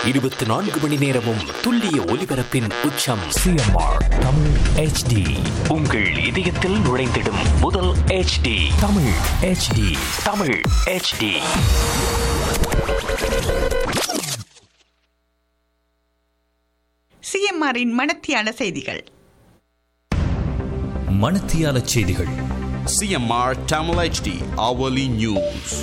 இருபத்தி நான்கு மணி நேரமும் துல்லிய ஒலிபரப்பின் உச்சம் சிஎம்ஆர் தமிழ் ஹெச்டி உங்கள் இதயத்தில் நுழைந்திடும் முதல் HD Tamil HD Tamil HD சிஎம்ஆரின் மணத்தியால செய்திகள் மணத்தியால செய்திகள் CMR Tamil HD hourly news.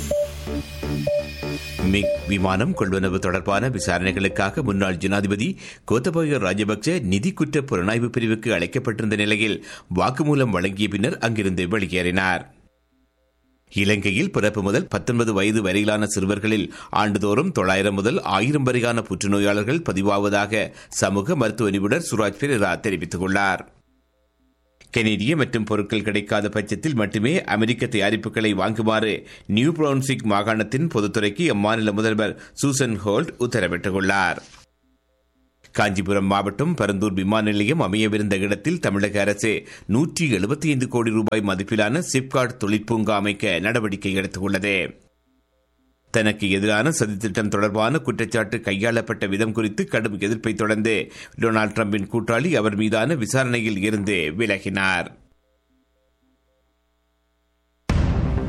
மிக் விமானம் கொள்வனவு தொடர்பான விசாரணைகளுக்காக முன்னாள் ஜனாதிபதி கோத்தபய ராஜபக்சே நிதி குற்ற புலனாய்வு பிரிவுக்கு அழைக்கப்பட்டிருந்த நிலையில் வாக்குமூலம் வழங்கிய பின்னர் அங்கிருந்து வெளியேறினார் இலங்கையில் பிறப்பு முதல் பத்தொன்பது வயது வரையிலான சிறுவர்களில் ஆண்டுதோறும் தொள்ளாயிரம் முதல் ஆயிரம் வரையான புற்றுநோயாளர்கள் பதிவாவதாக சமூக மருத்துவ நிபுணர் சுராஜ் பெரேரா தெரிவித்துள்ளார் கெனடிய மற்றும் பொருட்கள் கிடைக்காத பட்சத்தில் மட்டுமே அமெரிக்க தயாரிப்புகளை வாங்குமாறு நியூ பிரவுன்சிக் மாகாணத்தின் பொதுத்துறைக்கு அம்மாநில முதல்வர் சூசன் ஹோல்ட் உத்தரவிட்டுள்ளார் காஞ்சிபுரம் மாவட்டம் பரந்தூர் விமான நிலையம் அமையவிருந்த இடத்தில் தமிழக அரசு நூற்றி எழுபத்தி ஐந்து கோடி ரூபாய் மதிப்பிலான சிப்காட் தொழிற்பூங்கா அமைக்க நடவடிக்கை எடுத்துள்ளது தனக்கு எதிரான சதித்திட்டம் தொடர்பான குற்றச்சாட்டு கையாளப்பட்ட விதம் குறித்து கடும் எதிர்ப்பை தொடர்ந்து டொனால்டு டிரம்பின் கூட்டாளி அவர் மீதான விசாரணையில் இருந்து விலகினார்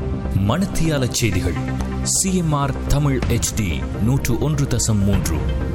மணத்தியால செய்திகள் சிஎம்ஆர் தமிழ் ஹெச்டி நூற்று ஒன்று தசம் மூன்று